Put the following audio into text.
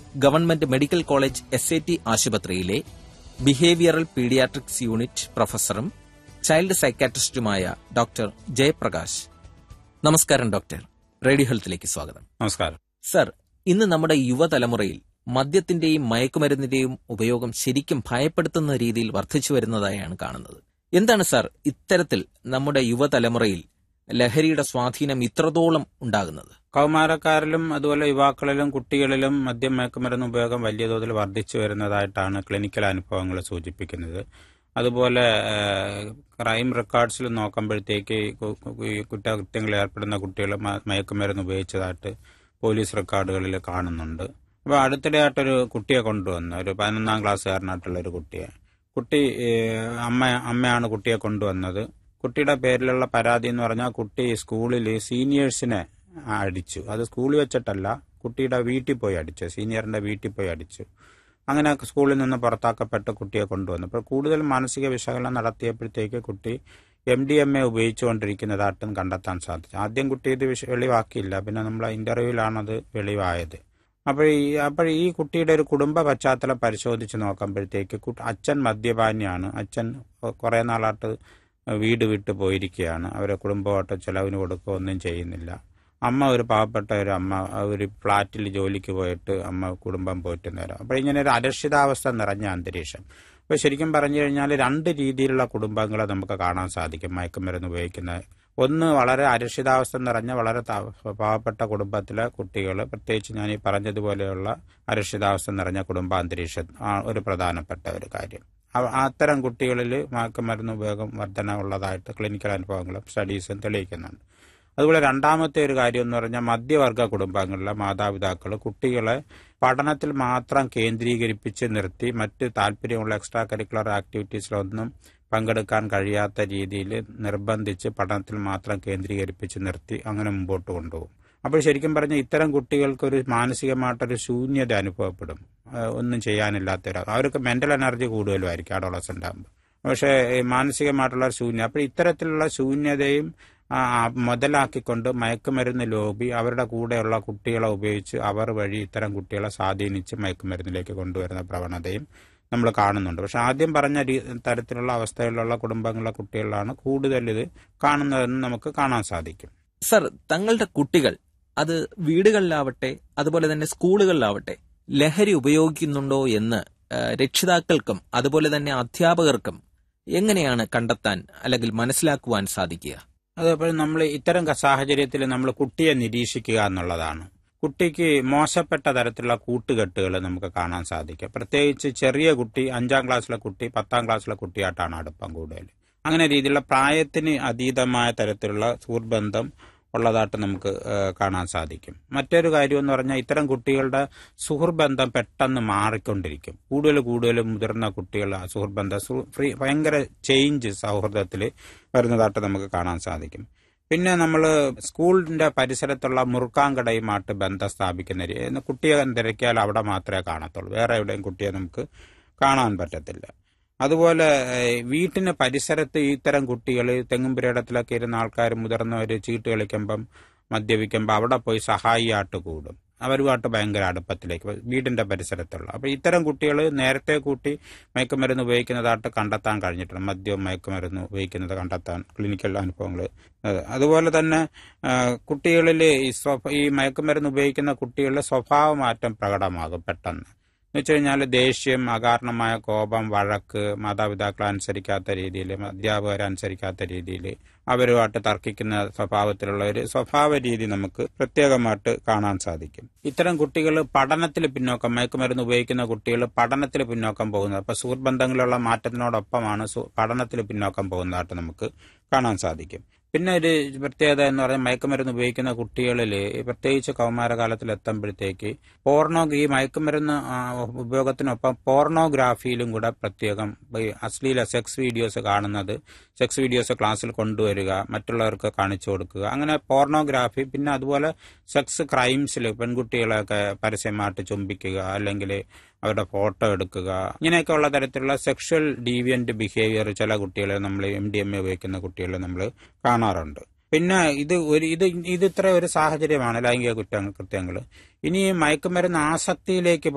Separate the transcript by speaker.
Speaker 1: Government medical college S A T ആശുപത്രിയിലെ behavioural paediatrics unit പ്രൊഫസറും child സൈക്കാട്രിസ്റ്റുമായ doctor Jayaprakash നമസ്കാരം ഡോക്ടർ റേഡിയോ ഹെൽത്തിലേക്ക് സ്വാഗതം
Speaker 2: നമസ്കാരം
Speaker 1: സർ ഇന്ന് നമ്മുടെ യുവതലമുറയിൽ മദ്യത്തിന്റെയും മയക്കുമരുന്നിന്റെയും ഉപയോഗം ശരിക്കും ഭയപ്പെടുത്തുന്ന രീതിയിൽ വർദ്ധിച്ചു വരുന്നതായാണ് കാണുന്നത് എന്താണ് സാർ ഇത്തരത്തിൽ നമ്മുടെ യുവതലമുറയിൽ ലഹരിയുടെ സ്വാധീനം ഇത്രത്തോളം ഉണ്ടാകുന്നത്
Speaker 2: കൗമാരക്കാരിലും അതുപോലെ യുവാക്കളിലും കുട്ടികളിലും മദ്യം മയക്കുമരുന്ന് ഉപയോഗം വലിയ തോതിൽ വർദ്ധിച്ചു വരുന്നതായിട്ടാണ് ക്ലിനിക്കൽ അനുഭവങ്ങൾ സൂചിപ്പിക്കുന്നത് അതുപോലെ ഏഹ്, ക്രൈം റെക്കോർഡ്സിൽ നോക്കുമ്പോഴത്തേക്ക് കു- കു- ഈ കുറ്റകൃത്യങ്ങളിൽ ഏർപ്പെടുന്ന കുട്ടികൾ മ- മയക്കുമരുന്ന് ഉപയോഗിച്ചതായിട്ട് പോലീസ് റെക്കോർഡുകളിൽ കാണുന്നുണ്ട് അപ്പോൾ അടുത്തിടെയായിട്ടൊരു കുട്ടിയെ കൊണ്ടുവന്നു ഒരു പതിനൊന്നാം ക്ലാസ്സുകാരനായിട്ടുള്ള ഒരു കുട്ടിയെ കുട്ടി ഏഹ്, അമ്മ അമ്മയാണ് കുട്ടിയെ കൊണ്ടുവന്നത് കുട്ടിയുടെ പേരിലുള്ള പരാതി എന്ന് പറഞ്ഞാൽ കുട്ടി സ്കൂളിൽ സീനിയേഴ്സിനെ അടിച്ചു അത് സ്കൂളിൽ വെച്ചിട്ടല്ല കുട്ടിയുടെ വീട്ടിൽ പോയി അടിച്ചു സീനിയറിന്റെ വീട്ടിൽ പോയി അടിച്ചു അങ്ങനെ സ്കൂളിൽ നിന്ന് പുറത്താക്കപ്പെട്ട് കുട്ടിയെ കൊണ്ടുവന്നു അപ്പോൾ കൂടുതൽ മാനസിക വിശകലനം നടത്തിയപ്പോഴത്തേക്ക് കുട്ടി എം ഡി എം എ ഉപയോഗിച്ചുകൊണ്ടിരിക്കുന്നതായിട്ടും കണ്ടെത്താൻ സാധിച്ചു ആദ്യം കുട്ടി ഇത് വിശ- വെളിവാക്കിയില്ല പിന്നെ നമ്മൾ ഇന്റർവ്യൂവിലാണത് വെളിവായത് അപ്പോൾ ഈ അപ്പോൾ ഈ കുട്ടിയുടെ ഒരു കുടുംബ പശ്ചാത്തലം പരിശോധിച്ച് നോക്കുമ്പോഴത്തേക്ക് കു- അച്ഛൻ മദ്യപാനിയാണ് അച്ഛൻ കുറേ നാളായിട്ട് വീട് വിട്ട് പോയിരിക്കുകയാണ് അവരെ കുടുംബമായിട്ട് ചെലവിന് കൊടുക്കുക ഒന്നും ചെയ്യുന്നില്ല അമ്മ ഒരു പാവപ്പെട്ട ഒരു അമ്മ ഒരു ഫ്ലാറ്റിൽ ജോലിക്ക് പോയിട്ട് അമ്മ കുടുംബം പോറ്റുന്നവരും അപ്പോൾ ഇങ്ങനെ ഒരു അരക്ഷിതാവസ്ഥ നിറഞ്ഞ അന്തരീക്ഷം അപ്പോൾ ശരിക്കും പറഞ്ഞു കഴിഞ്ഞാൽ രണ്ട് രീതിയിലുള്ള കുടുംബങ്ങളെ നമുക്ക് കാണാൻ സാധിക്കും മയക്കുമരുന്ന് ഉപയോഗിക്കുന്ന ഒന്ന് വളരെ അരക്ഷിതാവസ്ഥ നിറഞ്ഞ വളരെ ത- പാവപ്പെട്ട കുടുംബത്തിലെ കുട്ടികൾ പ്രത്യേകിച്ച് ഞാൻ ഈ പറഞ്ഞതുപോലെയുള്ള അരക്ഷിതാവസ്ഥ നിറഞ്ഞ കുടുംബാന്തരീക്ഷം ആ ഒരു പ്രധാനപ്പെട്ട ഒരു കാര്യം അവ- അത്തരം കുട്ടികളിൽ മയക്കുമരുന്ന് ഉപയോഗം വർധന ഉള്ളതായിട്ട് ക്ലിനിക്കൽ അനുഭവങ്ങളും സ്റ്റഡീസും തെളിയിക്കുന്നുണ്ട് അതുപോലെ രണ്ടാമത്തെ ഒരു കാര്യം എന്ന് പറഞ്ഞാൽ മധ്യവർഗ കുടുംബങ്ങളിലെ മാതാപിതാക്കൾ കുട്ടികളെ പഠനത്തിൽ മാത്രം കേന്ദ്രീകരിപ്പിച്ച് നിർത്തി മറ്റ് താല്പര്യമുള്ള എക്സ്ട്രാ കരിക്കുലർ ആക്ടിവിറ്റീസിലൊന്നും പങ്കെടുക്കാൻ കഴിയാത്ത രീതിയിൽ നിർബന്ധിച്ച് പഠനത്തിൽ മാത്രം കേന്ദ്രീകരിപ്പിച്ച് നിർത്തി അങ്ങനെ മുമ്പോട്ട് കൊണ്ടുപോകും അപ്പോൾ ശരിക്കും പറഞ്ഞാൽ ഇത്തരം കുട്ടികൾക്കൊരു മാനസികമായിട്ടൊരു ശൂന്യത അനുഭവപ്പെടും ആ, ഒന്നും ചെയ്യാനില്ലാത്തവർ അവർക്ക് മെന്റൽ എനർജി കൂടുതലുമായിരിക്കും അഡോളസെന്റ് ആകുമ്പോൾ പക്ഷേ ഈ മാനസികമായിട്ടുള്ള ഒരു ശൂന്യത അപ്പോൾ ഇത്തരത്തിലുള്ള ശൂന്യതയും ആ, ആ, മുതലാക്കിക്കൊണ്ട് മയക്കുമരുന്ന് ലോബി അവരുടെ കൂടെയുള്ള കുട്ടികളെ ഉപയോഗിച്ച് അവർ വഴി ഇത്തരം കുട്ടികളെ സ്വാധീനിച്ച് മയക്കുമരുന്നിലേക്ക് കൊണ്ടുവരുന്ന പ്രവണതയും നമ്മൾ കാണുന്നുണ്ട് പക്ഷെ ആദ്യം പറഞ്ഞ രീ- തരത്തിലുള്ള അവസ്ഥയിലുള്ള കുടുംബങ്ങളിലെ കുട്ടികളിലാണ് കൂടുതൽ ഇത് കാണുന്നതെന്ന് നമുക്ക് കാണാൻ സാധിക്കും
Speaker 1: സർ തങ്ങളുടെ കുട്ടികൾ അത് വീടുകളിലാവട്ടെ അതുപോലെ തന്നെ സ്കൂളുകളിലാവട്ടെ ലഹരി ഉപയോഗിക്കുന്നുണ്ടോ എന്ന് ആ, രക്ഷിതാക്കൾക്കും അതുപോലെ തന്നെ അധ്യാപകർക്കും എങ്ങനെയാണ് കണ്ടെത്താൻ അല്ലെങ്കിൽ മനസ്സിലാക്കുവാൻ സാധിക്കുക
Speaker 2: അതേപോലെ നമ്മൾ ഇത്തരം സാഹചര്യത്തിൽ നമ്മൾ കുട്ടിയെ നിരീക്ഷിക്കുക എന്നുള്ളതാണ് കുട്ടിക്ക് മോശപ്പെട്ട തരത്തിലുള്ള കൂട്ടുകെട്ടുകൾ നമുക്ക് കാണാൻ സാധിക്കും പ്രത്യേകിച്ച് ചെറിയ കുട്ടി അഞ്ചാം ക്ലാസ്സിലെ കുട്ടി പത്താം ക്ലാസ്സിലെ കുട്ടിയായിട്ടാണ് അടുപ്പം കൂടുതൽ അങ്ങനെ രീതിയിലുള്ള പ്രായത്തിന് അതീതമായ തരത്തിലുള്ള സുഹൃബന്ധം ഉള്ളതായിട്ട് നമുക്ക് ഏഹ്, കാണാൻ സാധിക്കും മറ്റൊരു കാര്യം എന്ന് പറഞ്ഞാൽ ഇത്തരം കുട്ടികളുടെ സുഹൃബന്ധം പെട്ടെന്ന് മാറിക്കൊണ്ടിരിക്കും കൂടുതൽ കൂടുതൽ മുതിർന്ന കുട്ടികൾ ആ സുഹൃബന്ധം സു- ഫ്രീ ഭയങ്കര ചേഞ്ച് സൗഹൃദത്തിൽ വരുന്നതായിട്ട് നമുക്ക് കാണാൻ സാധിക്കും പിന്നെ നമ്മൾ സ്കൂളിന്റെ പരിസരത്തുള്ള മുറുക്കാങ്കടയുമായിട്ട് ബന്ധം സ്ഥാപിക്കുന്ന രീതി എന്ന് കുട്ടിയെ തിരക്കിയാൽ അവിടെ മാത്രമേ കാണത്തുള്ളൂ വേറെ എവിടെയും കുട്ടിയെ നമുക്ക് കാണാൻ പറ്റത്തില്ല അതുപോലെ ഏഹ്, വീട്ടിന് പരിസരത്ത് ഇത്തരം കുട്ടികൾ തെങ്ങുംപുരയിടത്തിലൊക്കെ ഇരുന്ന ആൾക്കാർ മുതിർന്നവർ ചീട്ട് കളിക്കുമ്പം മദ്യപിക്കുമ്പോൾ അവിടെ പോയി സഹായിയായിട്ട് കൂടും അവരുമായിട്ട് ഭയങ്കര അടുപ്പത്തിലേക്ക് വരും. വീടിന്റെ പരിസരത്തുള്ള അപ്പൊ ഇത്തരം കുട്ടികൾ നേരത്തെ കൂട്ടി മയക്കുമരുന്ന് ഉപയോഗിക്കുന്നതായിട്ട് കണ്ടെത്താൻ കഴിഞ്ഞിട്ടുണ്ട് മദ്യവും മയക്കുമരുന്ന് ഉപയോഗിക്കുന്നത് കണ്ടെത്താൻ ക്ലിനിക്കൽ അനുഭവങ്ങൾ അതുപോലെ തന്നെ കുട്ടികളിൽ ഈ സ്വഭ- ഈ മയക്കുമരുന്ന് ഉപയോഗിക്കുന്ന കുട്ടികളിലെ സ്വഭാവമാറ്റം പ്രകടമാകും പെട്ടെന്ന് എന്ന് വെച്ച് കഴിഞ്ഞാൽ ദേഷ്യം അകാരണമായ കോപം വഴക്ക് മാതാപിതാക്കളെ അനുസരിക്കാത്ത രീതിയിൽ അധ്യാപകരെ അനുസരിക്കാത്ത രീതിയിൽ അവരുമായിട്ട് തർക്കിക്കുന്ന സ്വഭാവത്തിലുള്ള ഒരു സ്വഭാവ രീതി നമുക്ക് പ്രത്യേകമായിട്ട് കാണാൻ സാധിക്കും ഇത്തരം കുട്ടികൾ പഠനത്തിൽ പിന്നോക്കം മയക്കുമരുന്ന് ഉപയോഗിക്കുന്ന കുട്ടികൾ പഠനത്തിൽ പിന്നോക്കം പോകുന്നത് അപ്പൊ സുഹൃബന്ധങ്ങളിലുള്ള മാറ്റത്തിനോടൊപ്പമാണ് സു- പഠനത്തിൽ പിന്നോക്കം പോകുന്നതായിട്ട് നമുക്ക് കാണാൻ സാധിക്കും പിന്നെ ഒരു പ്രത്യേകത എന്ന് പറഞ്ഞാൽ മയക്കുമരുന്ന് ഉപയോഗിക്കുന്ന കുട്ടികളിൽ പ്രത്യേകിച്ച് കൗമാരകാലത്തിൽ എത്തുമ്പോഴത്തേക്ക് പോർണോ ഈ മയക്കുമരുന്ന് ആ, ഉപയോഗത്തിനൊപ്പം പോർണോഗ്രാഫിയിലും കൂടെ പ്രത്യേകം ഈ അശ്ലീല സെക്സ് വീഡിയോസ് കാണുന്നത് സെക്സ് വീഡിയോസ് ക്ലാസ്സിൽ കൊണ്ടുവരിക മറ്റുള്ളവർക്ക് കാണിച്ചു കൊടുക്കുക അങ്ങനെ പോർണോഗ്രാഫി പിന്നെ അതുപോലെ സെക്സ് ക്രൈംസിൽ പെൺകുട്ടികളെയൊക്കെ പരസ്യമായിട്ട് ചുംബിക്കുക അല്ലെങ്കിൽ അവരുടെ ഫോട്ടോ എടുക്കുക ഇങ്ങനെയൊക്കെയുള്ള തരത്തിലുള്ള സെക്ഷൽ ഡീവിയന്റ് ബിഹേവിയർ ചില കുട്ടികളെ നമ്മൾ എം ഡി എം എ ഉപയോഗിക്കുന്ന കുട്ടികളെ നമ്മൾ കാണാറുണ്ട് പിന്നെ ഇത് ഒരു ഇത് ഇത് ഇത്ര ഒരു സാഹചര്യമാണ് ലൈംഗിക കുറ്റ കൃത്യങ്ങൾ ഇനി ഈ മയക്കുമരുന്ന് ആസക്തിയിലേക്ക്